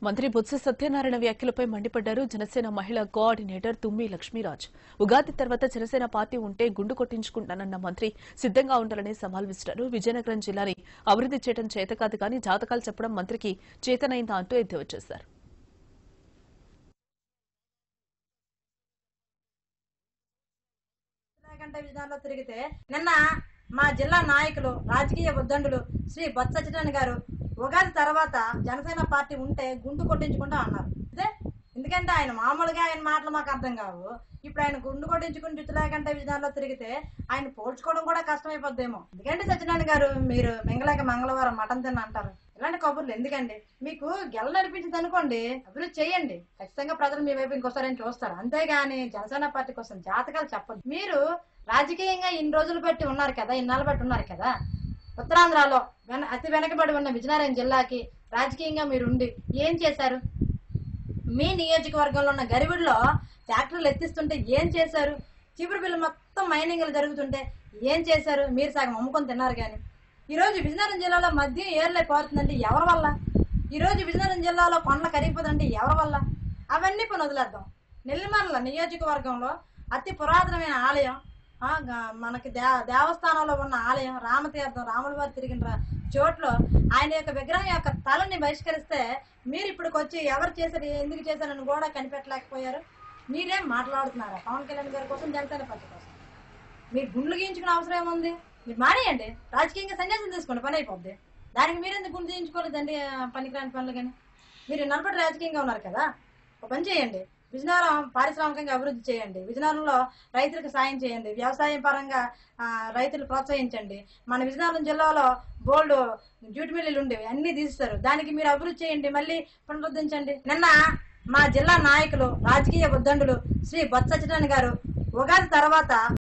మంత్రి బొత్స సత్యనారాయణ వ్యాఖ్యలపై మండిపడ్డారు జనసేన మహిళా కోఆర్డినేటర్ తుమ్మి లక్ష్మీరాజ్ ఉగాది తర్వాత జనసేన పార్టీ ఉంటే గుండు కొట్టించుకుంటానన్న మంత్రి సిద్ధంగా ఉండాలని సవాల్ విసిరారు విజయనగరం జిల్లాని అభివృద్ది చేయడం చేతకాదు కానీ జాతకాలు చెప్పడం మంత్రికి చేతనైందా అంటూ ఎద్దేవా చేశారు గంట విధానంలో తిరిగితే నిన్న మా జిల్లా నాయకులు రాజకీయ ఉద్దండులు శ్రీ బొత్స సత్యనారాయణ గారు ఉగాది తర్వాత జనసేన పార్టీ ఉంటే గుండు కొట్టించుకుంటా అన్నారు అదే ఎందుకంటే ఆయన మామూలుగా ఆయన మాటలు మాకు అర్థం కావు ఇప్పుడు ఆయన గుండు కొట్టించుకుని జిత్తులేకంటే విధానంలో తిరిగితే ఆయన పోల్చుకోవడం కూడా కష్టమైపోద్దేమో ఎందుకంటే సత్యనారాయణ గారు మీరు మింగలేక మంగళవారం మటన్ తిన్న అంటారు ఇలాంటి కబుర్లు ఎందుకండి మీకు గెల నడిపించింది అనుకోండి అభివృద్ధి చేయండి ఖచ్చితంగా ప్రజలు మీ వైపు ఇంకోసారి చూస్తారు అంతేగాని జనసేన పార్టీ కోసం జాతకాలు చెప్పదు మీరు రాజకీయంగా ఇన్ని రోజులు బట్టి ఉన్నారు కదా ఇన్నాళ్ళు బట్టి ఉన్నారు కదా ఉత్తరాంధ్రలో వెన అతి వెనకబడి ఉన్న విజయనగరం జిల్లాకి రాజకీయంగా మీరు ఉండి ఏం చేశారు మీ నియోజకవర్గంలో ఉన్న గరిబిడిలో ఫ్యాక్టరీలు ఎత్తిస్తుంటే ఏం చేశారు చీపురు బిల్లు మొత్తం మైనింగ్లు జరుగుతుంటే ఏం చేశారు మీరు సగం అమ్ముకొని తిన్నారు కానీ ఈరోజు విజయనగరం జిల్లాలో మద్యం ఏర్లై పోతుందంటే ఎవరి వల్ల ఈరోజు విజయనగరం జిల్లాలో కొండలు కరిగిపోతుందంటే ఎవరి వల్ల అవన్నీ పని వదిలేద్దాం నెల్లిమర్ల నియోజకవర్గంలో అతి పురాతనమైన ఆలయం ఆ, గ- మనకి దే దేవస్థానంలో ఉన్న ఆలయం రామతీర్థం రాముల వారు తిరిగిన రా- చోట్లో ఆయన యొక్క విగ్రహం యొక్క తలని బహిష్కరిస్తే మీరు ఇప్పటికి వచ్చి ఎవరు చేశారు ఎందుకు చేశారని కూడా కనిపెట్టలేకపోయారు మీరేం మాట్లాడుతున్నారా పవన్ కళ్యాణ్ గారి కోసం జనసేన పార్టీ కోసం మీరు గుండ్లు గీయించుకునే అవసరం ఏముంది మీరు మానేయండి రాజకీయంగా సన్యాసం తీసుకోండి పని అయిపోద్ది దానికి మీరెందుకు గుండు గీయించుకోలేదండి ఆ, పనికిరాని పనులు కానీ మీరు నలబడి రాజకీయంగా ఉన్నారు కదా ఒక పని చేయండి విజయనగరం పారిశ్రామికంగా అభివృద్ధి చేయండి విజయనగరంలో రైతులకు సాయం చేయండి వ్యవసాయం పరంగా ఆ, రైతులు ప్రోత్సహించండి మన విజయనగరం జిల్లాలో బోల్డ్ జ్యూట్ మిల్లులు ఉండేవి అన్ని తీస్తారు దానికి మీరు అభివృద్ధి చేయండి మళ్ళీ పునరుద్ధరించండి నిన్న మా జిల్లా నాయకులు రాజకీయ ఉద్దండులు శ్రీ బొత్స సత్యనారాయణ గారు ఉగాది తర్వాత